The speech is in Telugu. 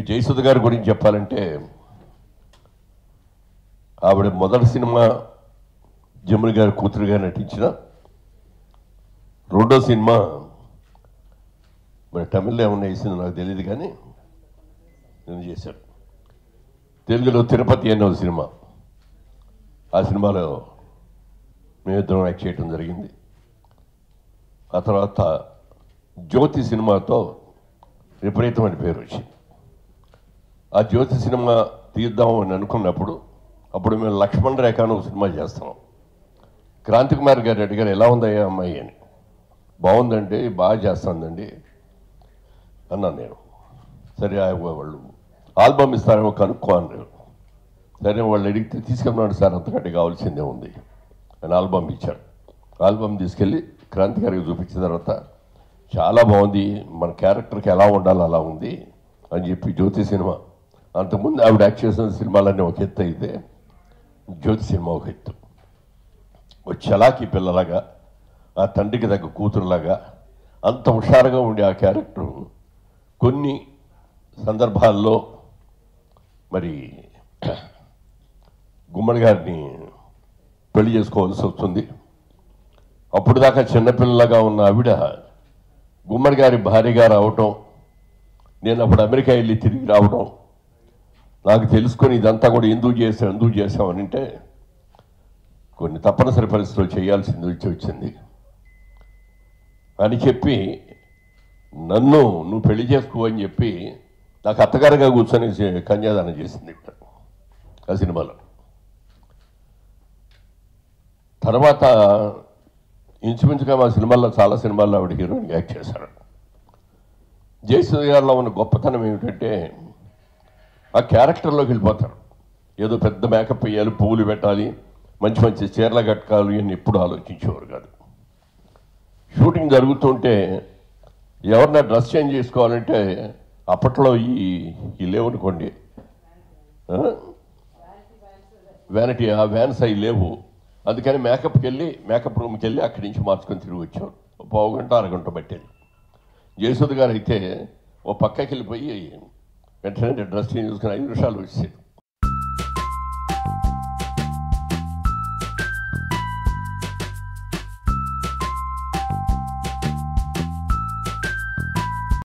జయసుధ గారి గురించి చెప్పాలంటే ఆవిడ మొదటి సినిమా జమున గారి కూతురుగా నటించిన రెండో సినిమా మరి తమిళ్లో ఏమన్నా వేసిందో నాకు తెలియదు కానీ నేను చేశాను తెలుగులో తిరుపతి అనే ఒక సినిమా ఆ సినిమాలో మేమిద్దరం యాక్ట్ చేయడం జరిగింది ఆ తర్వాత జ్యోతి సినిమాతో విపరీతమైన పేరు వచ్చింది ఆ జ్యోతి సినిమా తీద్దాం అని అనుకున్నప్పుడు అప్పుడు మేము లక్ష్మణ్ రేఖ అని ఒక సినిమా చేస్తున్నాం క్రాంతి కుమార్ గారు అడిగారు ఎలా ఉందయ్యా అమ్మాయి అని బాగుందండి బాగా చేస్తుందండి అన్నాను నేను సరే ఆ వాళ్ళు ఆల్బమ్ ఇస్తారేమో కనుక్కో అన్నారు సరే వాళ్ళు అడిగితే తీసుకెళ్ళినాడు సార్ అంతకంటే కావాల్సిందే ఉంది అని ఆల్బమ్ ఇచ్చారు ఆల్బమ్ తీసుకెళ్ళి క్రాంతి గారికి చూపించిన తర్వాత చాలా బాగుంది మన క్యారెక్టర్కి ఎలా ఉండాలో అలా ఉంది అని చెప్పి జ్యోతి సినిమా అంతకుముందు ఆవిడ యాక్ట్ చేసిన సినిమాలన్నీ ఒక ఎత్తు అయితే జ్యోతి సినిమా ఒక ఎత్తు ఒక చలాకీ పిల్లలాగా ఆ తండ్రికి తగ్గ కూతురులాగా అంత హుషారుగా ఉండే ఆ క్యారెక్టర్ కొన్ని సందర్భాల్లో మరి గుమ్మడి గారిని పెళ్లి చేసుకోవాల్సి వస్తుంది అప్పుడు దాకా చిన్నపిల్లలాగా ఉన్న ఆవిడ గుమ్మడి గారి భార్యగా రావటం నేను అప్పుడు అమెరికా వెళ్ళి తిరిగి రావడం నాకు తెలుసుకొని ఇదంతా కూడా ఎందుకు చేసాం ఎందుకు చేసామని అంటే కొన్ని తప్పనిసరి పరిస్థితులు చేయాల్సింది వచ్చి వచ్చింది అని చెప్పి నన్ను నువ్వు పెళ్లి చేసుకో అని చెప్పి నాకు అత్తగారుగా కూర్చొని చే- కన్యాదానం చేసింది ఇక్కడ ఆ సినిమాలో తర్వాత ఇంచుమించుగా మా సినిమాల్లో చాలా సినిమాల్లో ఆవిడ హీరోయిన్ యాక్ట్ చేశారు జయసుధ గారిలో ఉన్న గొప్పతనం ఏమిటంటే ఆ క్యారెక్టర్లోకి వెళ్ళిపోతారు ఏదో పెద్ద మేకప్ వేయాలి పువ్వులు పెట్టాలి మంచి మంచి చీరలు కట్టుకోవాలి అని ఎప్పుడు ఆలోచించేవారు కాదు షూటింగ్ జరుగుతుంటే ఎవరన్నా డ్రెస్ చేంజ్ చేసుకోవాలంటే అప్పట్లో ఈ ఈ లేవనుకోండి ఆ? వ్యానిటీ ఆ వ్యాన్స్ అవి లేవు అందుకని మేకప్కి వెళ్ళి మేకప్ రూమ్కి వెళ్ళి అక్కడి నుంచి మార్చుకొని తిరిగి వచ్చాం ఓ పావు గంట అరగంట పట్టేది జయసుధ గారు అయితే ఓ పక్కకి వెళ్ళిపోయి వెంటనే డ్రెస్ చేంజ్ చేసుకుని ఐదు నిమిషాలు వచ్చేది